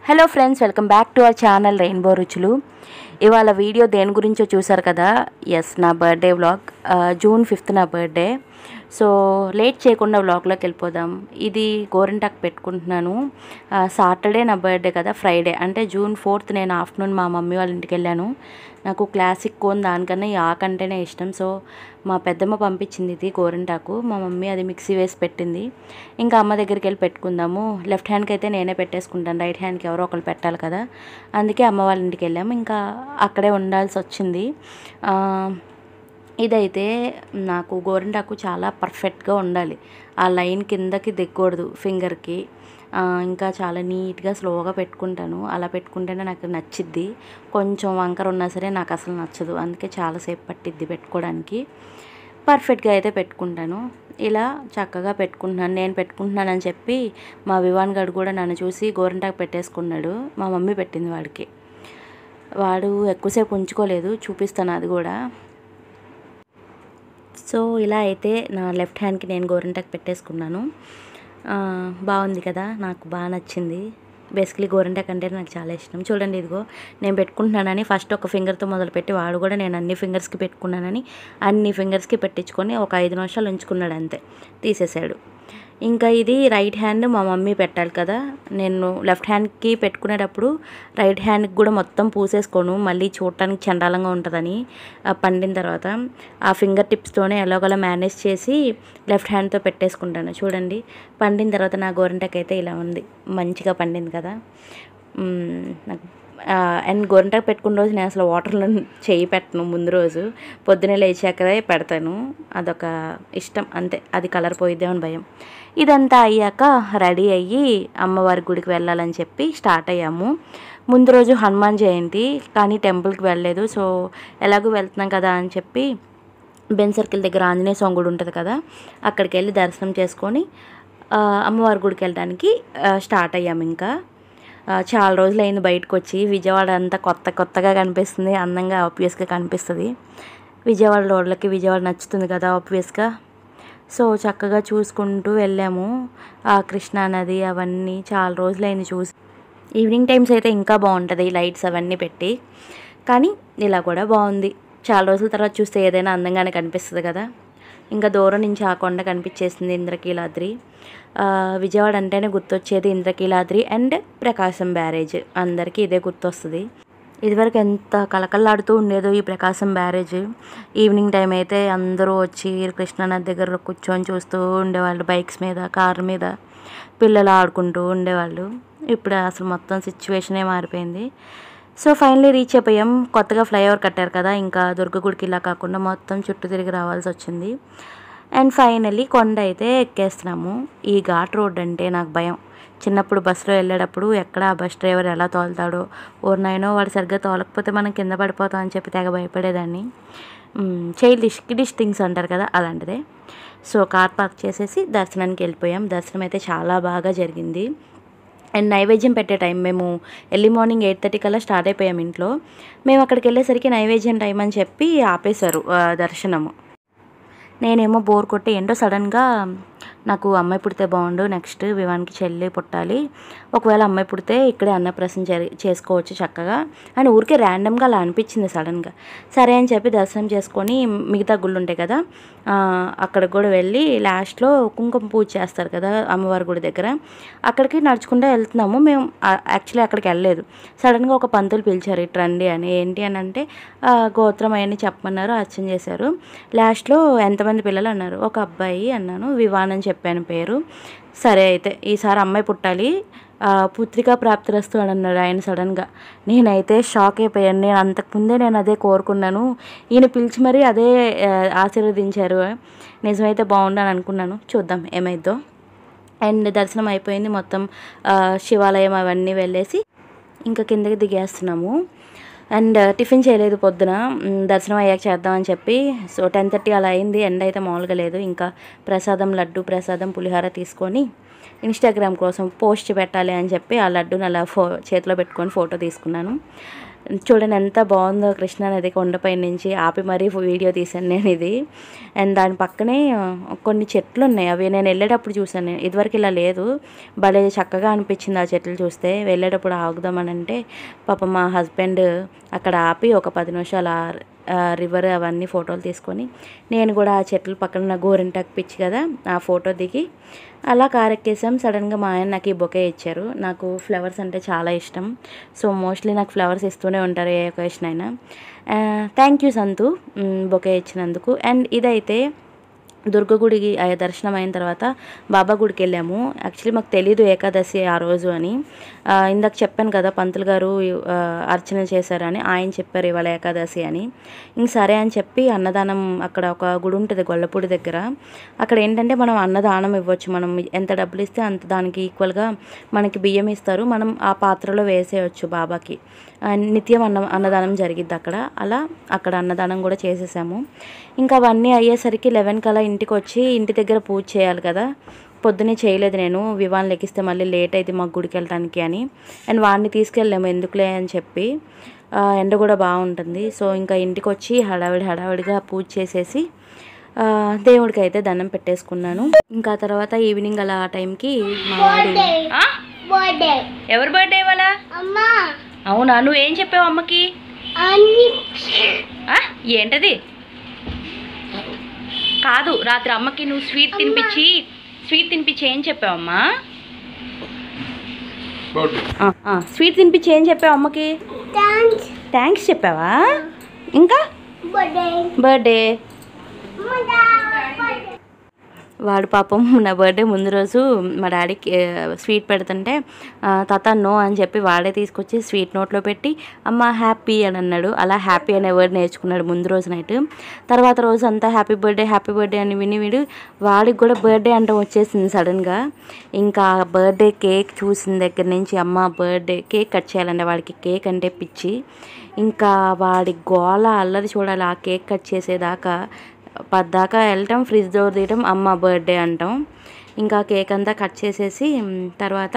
Hello friends welcome back to our channel rainbow రుచులు ఇవాళ video దేని గురించో చూసారు కదా ఎస్ నా బర్త్డే వ్లాగ్ జూన్ ఫిఫ్త్ నా బర్త్డే సో లేట్ చేయకుండా వ్లాగ్లోకి వెళ్ళిపోదాం ఇది గోరింటాకు పెట్టుకుంటున్నాను సాటర్డే నా బర్త్డే కదా ఫ్రైడే అంటే జూన్ ఫోర్త్ నేను ఆఫ్టర్నూన్ మా మమ్మీ వాళ్ళ ఇంటికి వెళ్ళాను నాకు క్లాసిక్ కోన్ దానికన్నా ఈ ఆకు అంటేనే ఇష్టం సో మా పెద్దమ్మ పంపించింది ఇది గోరింటాకు మా మమ్మీ అది మిక్సీ వేసి పెట్టింది ఇంకా అమ్మ దగ్గరికి వెళ్ళి పెట్టుకుందాము లెఫ్ట్ హ్యాండ్కి అయితే నేనే పెట్టేసుకుంటాను రైట్ హ్యాండ్కి ఎవరో ఒకరు పెట్టాలి కదా అందుకే అమ్మ వాళ్ళ ఇంటికి వెళ్ళాము ఇంకా అక్కడే ఉండాల్సి వచ్చింది ఆ, ఇదైతే నాకు గోరింటాకు చాలా పర్ఫెక్ట్గా ఉండాలి ఆ లైన్ కిందకి దిగకూడదు ఫింగర్కి ఆ, ఇంకా చాలా నీట్గా స్లోగా పెట్టుకుంటాను అలా పెట్టుకుంటేనే నాకు నచ్చిద్ది కొంచెం వంకర ఉన్నా సరే నాకు అసలు నచ్చదు అందుకే చాలాసేపు పట్టిద్ది పెట్టుకోవడానికి పర్ఫెక్ట్గా అయితే పెట్టుకుంటాను ఇలా చక్కగా పెట్టుకుంటున్నాను నేను పెట్టుకుంటున్నానని చెప్పి మా వివాన్ గడు కూడా నన్ను చూసి గోరింటాకు పెట్టేసుకున్నాడు మా మమ్మీ పెట్టింది వాడికి వాడు ఎక్కువసేపు ఉంచుకోలేదు చూపిస్తాను అది కూడా సో ఇలా అయితే నా లెఫ్ట్ హ్యాండ్కి నేను గోరింటాకు పెట్టేసుకున్నాను ఆ, బాగుంది కదా నాకు బాగా నచ్చింది బేసిక్లీ గోరింటాకు అంటే నాకు చాలా ఇష్టం చూడండి ఇదిగో నేను పెట్టుకుంటున్నానని ఫస్ట్ ఒక ఫింగర్తో మొదలుపెట్టి వాడు కూడా నేను అన్ని ఫింగర్స్కి పెట్టుకున్నానని అన్ని ఫింగర్స్కి పెట్టించుకొని ఒక ఐదు నిమిషాలు ఉంచుకున్నాడు అంతే తీసేసాడు ఇంకా ఇది రైట్ హ్యాండ్ మా మమ్మీ పెట్టాలి కదా నేను లెఫ్ట్ హ్యాండ్కి పెట్టుకునేటప్పుడు రైట్ హ్యాండ్కి కూడా మొత్తం పూసేసుకోను మళ్ళీ చూడటానికి చండాలంగా ఉంటుందని ఆ పండిన తర్వాత ఆ ఫింగర్ టిప్స్తోనే ఎలాగోలా మేనేజ్ చేసి లెఫ్ట్ హ్యాండ్తో పెట్టేసుకుంటాను చూడండి పండిన తర్వాత నా గోరింటాకు అయితే ఇలా ఉంది మంచిగా పండింది కదా మ్మ్, నాకు అండ్ గోరింటాకు పెట్టుకున్న రోజు నేను అసలు వాటర్లో చేయి పెట్టను ముందు రోజు పొద్దున్నే లేచాకనే పెడతాను అదొక ఇష్టం అంతే అది కలర్ పోయిద్దేమని భయం ఇదంతా అయ్యాక రెడీ అయ్యి అమ్మవారి గుడికి వెళ్ళాలని చెప్పి స్టార్ట్ అయ్యాము ముందు రోజు హనుమాన్ జయంతి కానీ టెంపుల్కి వెళ్ళలేదు సో ఎలాగో వెళ్తున్నాం కదా అని చెప్పి బెన్ సర్కిల్ దగ్గర ఆంజనేయ స్వామి గుడి ఉంటుంది కదా అక్కడికి వెళ్ళి దర్శనం చేసుకొని ఆ, అమ్మవారి గుడికి వెళ్ళడానికి ఆ, స్టార్ట్ అయ్యాము ఇంకా ఆ, చాలా రోజులు అయింది బయటకు వచ్చి విజయవాడ అంతా కొత్త కొత్తగా కనిపిస్తుంది అందంగా ఆబ్వియస్గా కనిపిస్తుంది విజయవాడ రోడ్లకి విజయవాడ నచ్చుతుంది కదా ఆబ్వియస్గా సో చక్కగా చూసుకుంటూ వెళ్ళాము ఆ కృష్ణా నది అవన్నీ చాలా రోజులైంది చూసి ఈవినింగ్ టైమ్స్ అయితే ఇంకా బాగుంటుంది లైట్స్ అవన్నీ పెట్టి కానీ ఇలా కూడా బాగుంది చాలా రోజుల తర్వాత చూస్తే ఏదైనా అందంగానే కనిపిస్తుంది కదా ఇంకా దూరం నుంచి ఆ కొండ కనిపించేసింది ఇంద్రకీలాద్రి ఆ, విజయవాడ అంటేనే గుర్తొచ్చేది ఇంద్రకీలాద్రి అండ్ ప్రకాశం బ్యారేజ్ అందరికీ ఇదే గుర్తొస్తుంది ఇదివరకు ఎంత కలకల్లాడుతూ ఉండేదో ఈ ప్రకాశం బ్యారేజ్ ఈవినింగ్ టైం అయితే అందరూ వచ్చి కృష్ణానది దగ్గర కూర్చొని చూస్తూ ఉండేవాళ్ళు బైక్స్ మీద కార్ మీద పిల్లలు ఆడుకుంటూ ఉండేవాళ్ళు ఇప్పుడు అసలు మొత్తం సిచ్యువేషనే మారిపోయింది సో ఫైనలీ రీచ్ అయిపోయాం కొత్తగా ఫ్లైఓవర్ కట్టారు కదా ఇంకా దుర్గగుడికి ఇలా కాకుండా మొత్తం చుట్టూ తిరిగి రావాల్సి వచ్చింది అండ్ ఫైనల్లీ కొండ అయితే ఎక్కేస్తున్నాము ఈ ఘాట్ రోడ్ అంటే నాకు భయం చిన్నప్పుడు బస్సులో వెళ్ళేటప్పుడు ఎక్కడ ఆ బస్ డ్రైవర్ ఎలా తోలుతాడో ఓర్నైనో వాడు సరిగ్గా తోలకపోతే మనం కింద పడిపోతాం అని చెప్పి తెగ భయపడేదాన్ని చైల్డిష్ కిడిష్ థింగ్స్ అంటారు కదా అలాంటిదే సో కార్ పార్క్ చేసేసి దర్శనానికి వెళ్ళిపోయాం దర్శనం అయితే చాలా బాగా జరిగింది అండ్ నైవేద్యం పెట్టే టైం మేము ఎర్లీ మార్నింగ్ ఎయిట్ థర్టీ కల్లా స్టార్ట్ అయిపోయాం ఇంట్లో మేము అక్కడికి వెళ్ళేసరికి నైవేద్యం టైం అని చెప్పి ఆపేశారు ఆ, దర్శనము నేనేమో బోర్ కొట్టి ఏంటో సడన్గా నాకు అమ్మాయి పుడితే బాగుండు నెక్స్ట్ వివానికి చెల్లి పుట్టాలి ఒకవేళ అమ్మాయి పుడితే ఇక్కడే అన్నప్రసన్న జరి చేసుకోవచ్చు చక్కగా అని ఊరికే ర్యాండమ్గా అలా అనిపించింది సడన్గా సరే అని చెప్పి దర్శనం చేసుకొని మిగతా గుళ్ళు ఉంటాయి కదా ఆ, అక్కడికి కూడా వెళ్ళి లాస్ట్లో కుంకుమ పూజ చేస్తారు కదా అమ్మవారి గుడి దగ్గర అక్కడికి నడుచుకుంటూ వెళ్తున్నాము మేము యాక్చువల్లీ అక్కడికి వెళ్ళలేదు సడన్గా ఒక పంతులు పిలిచారు ఇటు రండి అని ఏంటి అని అంటే ఆ, గోత్రం అవన్నీ చెప్పమన్నారు అర్చన చేశారు లాస్ట్లో ఎంతమంది పిల్లలు అన్నారు ఒక అబ్బాయి అన్నాను వివాన్ అని చెప్పాను పేరు సరే అయితే ఈసారి అమ్మాయి పుట్టాలి ఆ, పుత్రికా ప్రాప్తిరస్తు అని అన్నాడు ఆయన సడన్గా నేనైతే షాక్ అయిపోయాను నేను అంతకుముందే నేను అదే కోరుకున్నాను ఈయన పిలిచి మరీ అదే ఆ, ఆశీర్వదించారు నిజమైతే బాగుండు అని అనుకున్నాను చూద్దాం ఏమైద్దో అండ్ దర్శనం అయిపోయింది మొత్తం ఆ, శివాలయం అవన్నీ వెళ్ళేసి ఇంకా కిందకి దిగేస్తున్నాము అండ్ టిఫిన్ చేయలేదు పొద్దున మ్, దర్శనం అయ్యాక చేద్దామని చెప్పి సో టెన్ థర్టీ అలా అయింది ఎండ అయితే మామూలుగా లేదు ఇంకా ప్రసాదం లడ్డు ప్రసాదం పులిహార తీసుకొని ఇన్స్టాగ్రామ్ కోసం పోస్ట్ పెట్టాలి అని చెప్పి ఆ లడ్డూని అలా ఫో చేతిలో పెట్టుకొని ఫోటో తీసుకున్నాను చూడండి ఎంత బాగుందో కృష్ణా నది కొండపై నుంచి ఆపి మరీ వీడియో తీశాను నేను ఇది అండ్ దాని పక్కనే ఆ, కొన్ని చెట్లు ఉన్నాయి అవి నేను వెళ్ళేటప్పుడు చూసాను నేను ఇదివరకు ఇలా లేదు భలే చక్కగా అనిపించింది ఆ చెట్లు చూస్తే వెళ్ళేటప్పుడు ఆగుదామని అంటే పాప మా హస్బెండ్ అక్కడ ఆపి ఒక పది నిమిషాలు ఆ రివర్ అవన్నీ ఫోటోలు తీసుకొని నేను కూడా ఆ చెట్ల పక్కన నా గోరింటాకు పిచ్చి కదా ఆ ఫోటో దిగి అలా కార్ ఎక్కేసాం సడన్గా మా ఆయన నాకు ఈ బొకే ఇచ్చారు నాకు ఫ్లవర్స్ అంటే చాలా ఇష్టం సో మోస్ట్లీ నాకు ఫ్లవర్స్ ఇస్తూనే ఉంటారు ఏ ఒకేషన్ అయినా థ్యాంక్ యూ సంతు బొకే ఇచ్చినందుకు అండ్ ఇదైతే దుర్గ గుడికి ఆ దర్శనం అయిన తర్వాత బాబా గుడికి వెళ్ళాము యాక్చువల్లీ మాకు తెలీదు ఏకాదశి ఆ రోజు అని ఆ, ఇందాక చెప్పాను కదా పంతులు గారు ఆ, అర్చన చేశారని ఆయన చెప్పారు ఇవాళ ఏకాదశి అని ఇంక సరే అని చెప్పి అన్నదానం అక్కడ ఒక గుడి ఉంటుంది గొల్లపూడి దగ్గర అక్కడ ఏంటంటే మనం అన్నదానం ఇవ్వచ్చు మనం ఎంత డబ్బులు ఇస్తే అంత దానికి ఈక్వల్గా మనకి బియ్యం ఇస్తారు మనం ఆ పాత్రలో వేసేయచ్చు బాబాకి ఆ, నిత్యం అన్న అన్నదానం జరిగిద్ది అక్కడ అలా అక్కడ అన్నదానం కూడా చేసేసాము ఇంకా అవన్నీ అయ్యేసరికి లెవెన్ కల్లా ఇంటికి వచ్చి ఇంటి దగ్గర పూజ చేయాలి కదా పొద్దునే చేయలేదు నేను వివాన్ లెక్కిస్తే మళ్ళీ లేట్ అయితే మాకు గుడికి వెళ్ళడానికి అని అండ్ వాడిని తీసుకెళ్ళాము ఎందుకులే అని చెప్పి ఆ, ఎండ కూడా బాగుంటుంది సో ఇంకా ఇంటికి వచ్చి హడావిడి హడావిడిగా పూజ చేసేసి ఆ, దేవుడికి అయితే దండం పెట్టేసుకున్నాను ఇంకా తర్వాత ఈవినింగ్ అలా ఆ టైంకి మా వాడు ఆ? బర్త్డే ఎవరి బర్త్డే ఇవాళ అమ్మా అవునా నువ్వేం చెప్పావు అమ్మకి అన్ని ఆ? ఏంటది కాదు రాత్రి అమ్మకి నువ్వు స్వీట్ తినిపించి స్వీట్ తినిపించి ఏం చెప్పావమ్మా ఆ, ఆ, స్వీట్ తినిపించి ఏం చెప్పావు అమ్మకి థ్యాంక్స్ థ్యాంక్స్ చెప్పావా ఇంకా బర్త్డే బర్త్డే బర్త్డే వాడు పాపం నా బర్త్డే ముందు రోజు మా డాడీకి ఆ, స్వీట్ పెడుతుంటే ఆ, తాత నో అని చెప్పి వాడే తీసుకొచ్చి స్వీట్ నోట్లో పెట్టి అమ్మ హ్యాపీ అని అన్నాడు అలా హ్యాపీ అనే వర్డ్ నేర్చుకున్నాడు ముందు రోజు నైట్ తర్వాత రోజు అంతా హ్యాపీ బర్త్డే హ్యాపీ బర్త్డే అని విని వీడు వాడికి కూడా బర్త్డే అంటాం వచ్చేసింది సడన్గా ఇంకా బర్త్డే కేక్ చూసిన దగ్గర నుంచి అమ్మ బర్త్డే కేక్ కట్ చేయాలంటే వాడికి కేక్ అంటే పిచ్చి ఇంకా వాడి గోల అల్లరి చూడాలి ఆ కేక్ కట్ చేసేదాకా పద్దాకా వెళ్ళటం ఫ్రిడ్జ్ డోర్ తీయటం అమ్మ బర్త్డే అంటాం ఇంకా కేక్ అంతా కట్ చేసేసి మ్, తర్వాత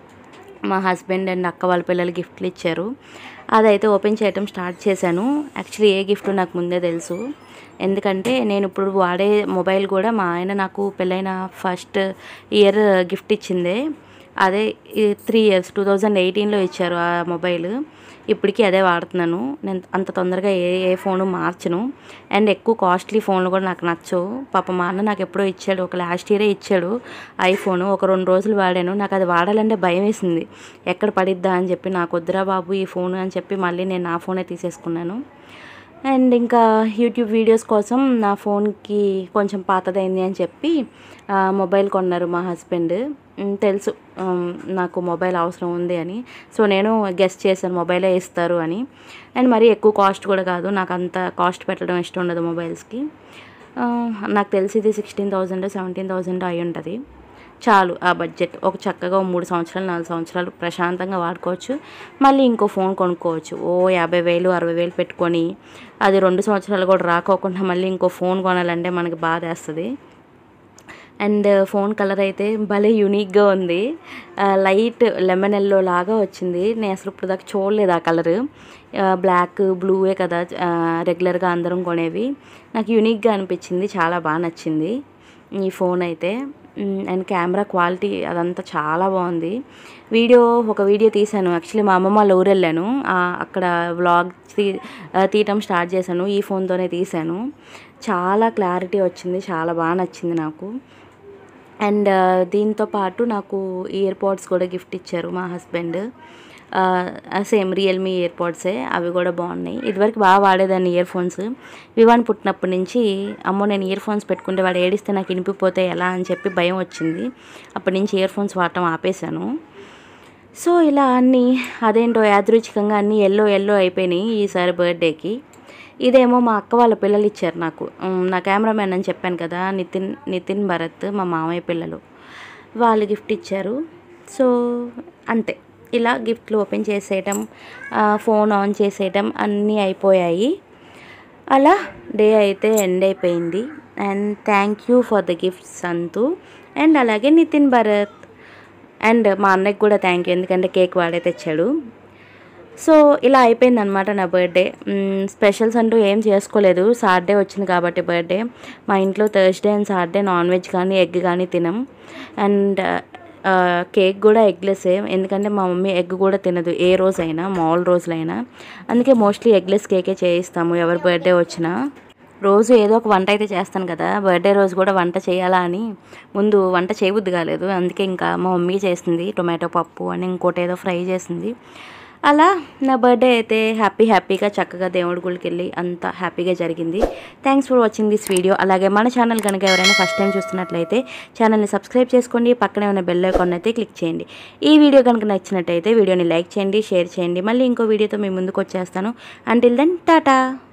మా హస్బెండ్ అండ్ అక్క వాళ్ళ పిల్లలు గిఫ్ట్లు ఇచ్చారు అదైతే ఓపెన్ చేయటం స్టార్ట్ చేశాను యాక్చువల్లీ ఏ గిఫ్ట్ నాకు ముందే తెలుసు ఎందుకంటే నేను ఇప్పుడు వాడే మొబైల్ కూడా మా ఆయన నాకు పెళ్ళైన ఫస్ట్ ఇయర్ గిఫ్ట్ ఇచ్చిందే అదే త్రీ ఇయర్స్ టూ థౌజండ్ ఎయిటీన్లో ఇచ్చారు ఆ మొబైల్ ఇప్పటికీ అదే వాడుతున్నాను నేను అంత తొందరగా ఏ ఏ ఫోను మార్చను అండ్ ఎక్కువ కాస్ట్లీ ఫోన్లు కూడా నాకు నచ్చవు పాప మా అన్న నాకు ఎప్పుడో ఇచ్చాడు ఒక లాస్ట్ ఇయరే ఇచ్చాడు ఐఫోన్ ఒక రెండు రోజులు వాడాను నాకు అది వాడాలంటే భయం వేసింది ఎక్కడ పడిద్దా అని చెప్పి నాకు వద్దురా బాబు ఈ ఫోన్ అని చెప్పి మళ్ళీ నేను నా ఫోనే తీసేసుకున్నాను అండ్ ఇంకా యూట్యూబ్ వీడియోస్ కోసం నా ఫోన్కి కొంచెం పాతదైంది అని చెప్పి ఆ, మొబైల్ కొన్నారు మా హస్బెండ్ ఉమ్, తెలుసు ఉమ్, నాకు మొబైల్ అవసరం ఉంది అని సో నేను గెస్ట్ చేశాను మొబైలే ఇస్తారు అని అండ్ మరీ ఎక్కువ కాస్ట్ కూడా కాదు నాకు అంత కాస్ట్ పెట్టడం ఇష్టం ఉండదు మొబైల్స్కి ఆ, నాకు తెలిసి ఇది సిక్స్టీన్ థౌజండ్ సెవెంటీన్ థౌజండ్ అయి ఉంటుంది చాలు ఆ బడ్జెట్ ఒక చక్కగా ఓ మూడు సంవత్సరాలు నాలుగు సంవత్సరాలు ప్రశాంతంగా వాడుకోవచ్చు మళ్ళీ ఇంకో ఫోన్ కొనుక్కోవచ్చు ఓ యాభై వేలు అరవై వేలు పెట్టుకొని అది రెండు సంవత్సరాలు కూడా రాకోకుండా మళ్ళీ ఇంకో ఫోన్ కొనాలంటే మనకి బాధ వేస్తుంది అండ్ ఫోన్ కలర్ అయితే భలే యూనిక్గా ఉంది ఆ, లైట్ లెమన్ ఎల్లో లాగా వచ్చింది నేను అసలు ఇప్పుడు దాకా చూడలేదు ఆ కలర్ బ్లాక్ బ్లూవే కదా ఆ, రెగ్యులర్గా అందరం కొనేవి నాకు యూనిక్గా అనిపించింది చాలా బాగా నచ్చింది ఈ ఫోన్ అయితే మ్, అండ్ కెమెరా క్వాలిటీ అదంతా చాలా బాగుంది వీడియో ఒక వీడియో తీశాను యాక్చువల్లీ మా అమ్మమ్మ వాళ్ళ ఊరు వెళ్ళాను ఆ, అక్కడ వ్లాగ్ తీ ఆ, తీయటం స్టార్ట్ చేశాను ఈ ఫోన్తోనే తీశాను చాలా క్లారిటీ వచ్చింది చాలా బాగా నచ్చింది నాకు అండ్ దీంతో పాటు నాకు ఇయర్ పాడ్స్ కూడా గిఫ్ట్ ఇచ్చారు మా హస్బెండ్ సేమ్ రియల్మీ ఇయర్ పాడ్సే అవి కూడా బాగున్నాయి ఇదివరకు బాగా వాడేదాన్ని ఇయర్ ఫోన్స్ వివాన్ పుట్టినప్పటి నుంచి అమ్మో నేను ఇయర్ ఫోన్స్ పెట్టుకుంటే వాడు ఏడిస్తే నాకు ఇనిపిపోతే ఎలా అని చెప్పి భయం వచ్చింది అప్పటి నుంచి ఇయర్ ఫోన్స్ వాడటం ఆపేశాను సో ఇలా అన్నీ అదేంటో యాదృచ్ఛికంగా అన్నీ ఎల్లో ఎల్లో అయిపోయినాయి ఈసారి బర్త్డేకి ఇదేమో మా అక్క వాళ్ళ పిల్లలు ఇచ్చారు నాకు ఉమ్, నా కెమెరామ్యాన్ అని చెప్పాను కదా నితిన్ నితిన్ భరత్ మా మామయ్య పిల్లలు వాళ్ళు గిఫ్ట్ ఇచ్చారు సో అంతే ఇలా గిఫ్ట్లు ఓపెన్ చేసేయటం ఆ, ఫోన్ ఆన్ చేసేయటం అన్నీ అయిపోయాయి అలా డే అయితే ఎండ్ అయిపోయింది and thank you for the gift Santu and అలాగే నితిన్ భరత్ అండ్ మా అన్నయ్యకి కూడా థ్యాంక్ యూ ఎందుకంటే కేక్ వాడే తెచ్చాడు సో ఇలా అయిపోయింది అనమాట నా బర్త్డే స్పెషల్స్ అంటూ ఏం చేసుకోలేదు సాటర్డే వచ్చింది కాబట్టి బర్త్డే మా ఇంట్లో Thursday and Saturday non veg కానీ ఎగ్ కానీ తినం అండ్ కేక్ కూడా ఎగ్లెస్సే ఎందుకంటే మా మమ్మీ ఎగ్ కూడా తినదు ఏ రోజైనా మామూలు రోజులైనా అందుకే మోస్ట్లీ ఎగ్లెస్ కేకే చేయిస్తాము ఎవరి బర్త్డే వచ్చినా రోజు ఏదో ఒక వంట అయితే చేస్తాను కదా బర్త్డే రోజు కూడా వంట చేయాలా అని ముందు వంట చేయబుద్ది కాలేదు అందుకే ఇంకా మా మమ్మీ చేసింది టొమాటో పప్పు అని ఇంకోటి ఏదో ఫ్రై చేసింది అలా నా బర్త్డే అయితే హ్యాపీ హ్యాపీగా చక్కగా దేవుడి గుడికి వెళ్ళి అంతా హ్యాపీగా జరిగింది thanks for watching this video అలాగే మన ఛానల్ కనుక ఎవరైనా ఫస్ట్ టైం చూస్తున్నట్లయితే ఛానల్ని సబ్స్క్రైబ్ చేసుకోండి పక్కనే ఉన్న బెల్ ఐకాన్ అయితే క్లిక్ చేయండి ఈ వీడియో కనుక నచ్చినట్టయితే వీడియోని లైక్ చేయండి షేర్ చేయండి మళ్ళీ ఇంకో వీడియోతో మీ ముందుకు వచ్చేస్తాను అంటిల్ దెన్ టాటా